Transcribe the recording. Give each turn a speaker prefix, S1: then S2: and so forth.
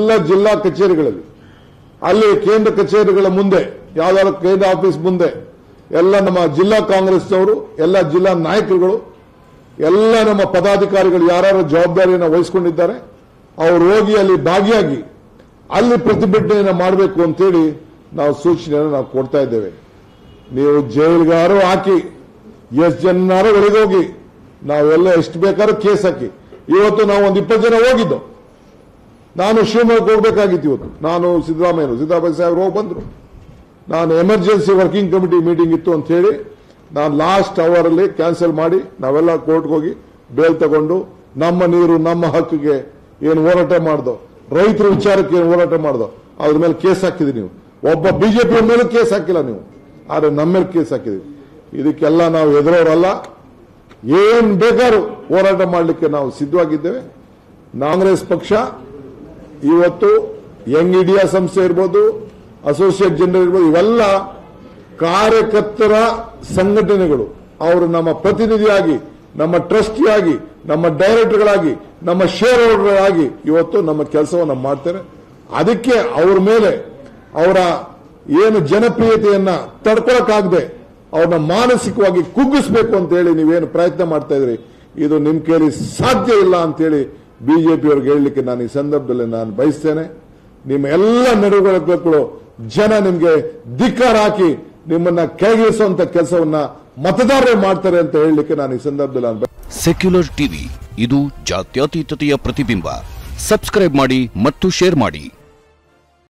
S1: ಎಲ್ಲ ಜಿಲ್ಲಾ ಕಚೇರಿಗಳಲ್ಲಿ ಅಲ್ಲಿ ಕೇಂದ್ರ ಕಚೇರಿಗಳ ಮುಂದೆ ಯಾವ್ದಾದ್ರು ಕೇಂದ್ರ ಆಫೀಸ್ ಮುಂದೆ ಎಲ್ಲ ನಮ್ಮ ಜಿಲ್ಲಾ ಕಾಂಗ್ರೆಸ್ನವರು ಎಲ್ಲ ಜಿಲ್ಲಾ ನಾಯಕರುಗಳು ಎಲ್ಲ ನಮ್ಮ ಪದಾಧಿಕಾರಿಗಳು ಯಾರ್ಯಾರು ಜವಾಬ್ದಾರಿಯನ್ನು ವಹಿಸಿಕೊಂಡಿದ್ದಾರೆ ಅವರು ಹೋಗಿ ಅಲ್ಲಿ ಭಾಗಿಯಾಗಿ ಅಲ್ಲಿ ಪ್ರತಿಭಟನೆಯನ್ನು ಮಾಡಬೇಕು ಅಂತೇಳಿ ನಾವು ಸೂಚನೆಯನ್ನು ನಾವು ಕೊಡ್ತಾ ಇದ್ದೇವೆ ನೀವು ಜೈಲ್ಗಾರು ಹಾಕಿ ಎಷ್ಟು ಜನಾರು ಒಳಗೋಗಿ ನಾವೆಲ್ಲ ಎಷ್ಟು ಬೇಕಾದ್ರೂ ಕೇಸ್ ಹಾಕಿ ಇವತ್ತು ನಾವು ಒಂದು ಇಪ್ಪತ್ತು ಜನ ಹೋಗಿದ್ದು ನಾನು ಶಿವಮೊಗ್ಗ ಹೋಗ್ಬೇಕಾಗಿತ್ತು ಇವತ್ತು ನಾನು ಸಿದ್ದರಾಮಯ್ಯರು ಸಿದ್ದರಾಮಯ್ಯ ಸಾಹೇಬರು ಹೋಗಿ ಬಂದ್ರು ನಾನು ಎಮರ್ಜೆನ್ಸಿ ವರ್ಕಿಂಗ್ ಕಮಿಟಿ ಮೀಟಿಂಗ್ ಇತ್ತು ಅಂತ ಹೇಳಿ ನಾನು ಲಾಸ್ಟ್ ಅವರ್ ಅಲ್ಲಿ ಕ್ಯಾನ್ಸಲ್ ಮಾಡಿ ನಾವೆಲ್ಲ ಕೋರ್ಟ್ಗೆ ಹೋಗಿ ಬೇಲ್ ತಗೊಂಡು ನಮ್ಮ ನೀರು ನಮ್ಮ ಹಕ್ಕಿಗೆ ಏನು ಹೋರಾಟ ಮಾಡ್ದೋ ರೈತರ ವಿಚಾರಕ್ಕೆ ಏನು ಹೋರಾಟ ಮಾಡ್ದೋ ಅದ್ರ ಮೇಲೆ ಕೇಸ್ ಹಾಕಿದ್ರಿ ನೀವು ಒಬ್ಬ ಬಿಜೆಪಿ ಮೇಲೆ ಕೇಸ್ ಹಾಕಿಲ್ಲ ನೀವು ಆದ್ರೆ ನಮ್ಮ ಮೇಲೆ ಕೇಸ್ ಹಾಕಿದ್ರಿ ಇದಕ್ಕೆಲ್ಲ ನಾವು ಎದುರೋರಲ್ಲ ಏನ್ ಬೇಕಾದ್ರೂ ಹೋರಾಟ ಮಾಡಲಿಕ್ಕೆ ನಾವು ಸಿದ್ಧವಾಗಿದ್ದೇವೆ ಕಾಂಗ್ರೆಸ್ ಪಕ್ಷ ಇವತ್ತು ಯಂಗ್ ಇಂಡಿಯಾ ಸಂಸ್ಥೆ ಇರ್ಬೋದು ಅಸೋಸಿಯೇಟ್ ಜನರಲ್ ಇರ್ಬೋದು ಇವೆಲ್ಲ ಕಾರ್ಯಕರ್ತರ ಸಂಘಟನೆಗಳು ಅವರು ನಮ್ಮ ಪ್ರತಿನಿಧಿಯಾಗಿ ನಮ್ಮ ಟ್ರಸ್ಟಿಯಾಗಿ ನಮ್ಮ ಡೈರೆಕ್ಟರ್ಗಳಾಗಿ ನಮ್ಮ ಶೇರ್ ಹೋಲ್ಡರ್ಗಳಾಗಿ ಇವತ್ತು ನಮ್ಮ ಕೆಲಸವನ್ನು ಮಾಡ್ತಾರೆ ಅದಕ್ಕೆ ಅವ್ರ ಮೇಲೆ ಅವರ ಏನು ಜನಪ್ರಿಯತೆಯನ್ನ ತಡ್ಕೊಳಕ್ಕಾಗದೆ ಅವ್ರನ್ನ ಮಾನಸಿಕವಾಗಿ ಕುಗ್ಗಿಸ್ಬೇಕು ಅಂತ ಹೇಳಿ ನೀವೇನು ಪ್ರಯತ್ನ ಮಾಡ್ತಾ ಇದ್ರಿ ಇದು ನಿಮ್ ಕೈಲಿ ಸಾಧ್ಯ ಇಲ್ಲ ಅಂತೇಳಿ ಬಿಜೆಪಿಯವ್ರಿಗೆ ಹೇಳಲಿಕ್ಕೆ ನಾನು ಈ ಸಂದರ್ಭದಲ್ಲಿ ನಾನು ಬಯಸ್ತೇನೆ ನಿಮ್ಮ ಎಲ್ಲ ನಡವಳಿಕೆಗಳು ಜನ ನಿಮ್ಗೆ ಧಿಕ್ಕಾರ ಹಾಕಿ ನಿಮ್ಮನ್ನ ಕೆಳಗಿಳಿಸುವಂತ ಕೆಲಸವನ್ನ ಮತದಾರರೇ ಮಾಡ್ತಾರೆ ಅಂತ ಹೇಳಲಿಕ್ಕೆ ನಾನು ಈ ಸಂದರ್ಭದಲ್ಲಿ ನಾನು ಬಯ-
S2: ಸೆಕ್ಯುಲರ್ ಟಿವಿ ಇದು ಜಾತ್ಯತೀತತೆಯ ಪ್ರತಿಬಿಂಬ ಸಬ್ಸ್ಕ್ರೈಬ್ ಮಾಡಿ ಮತ್ತು ಶೇರ್ ಮಾಡಿ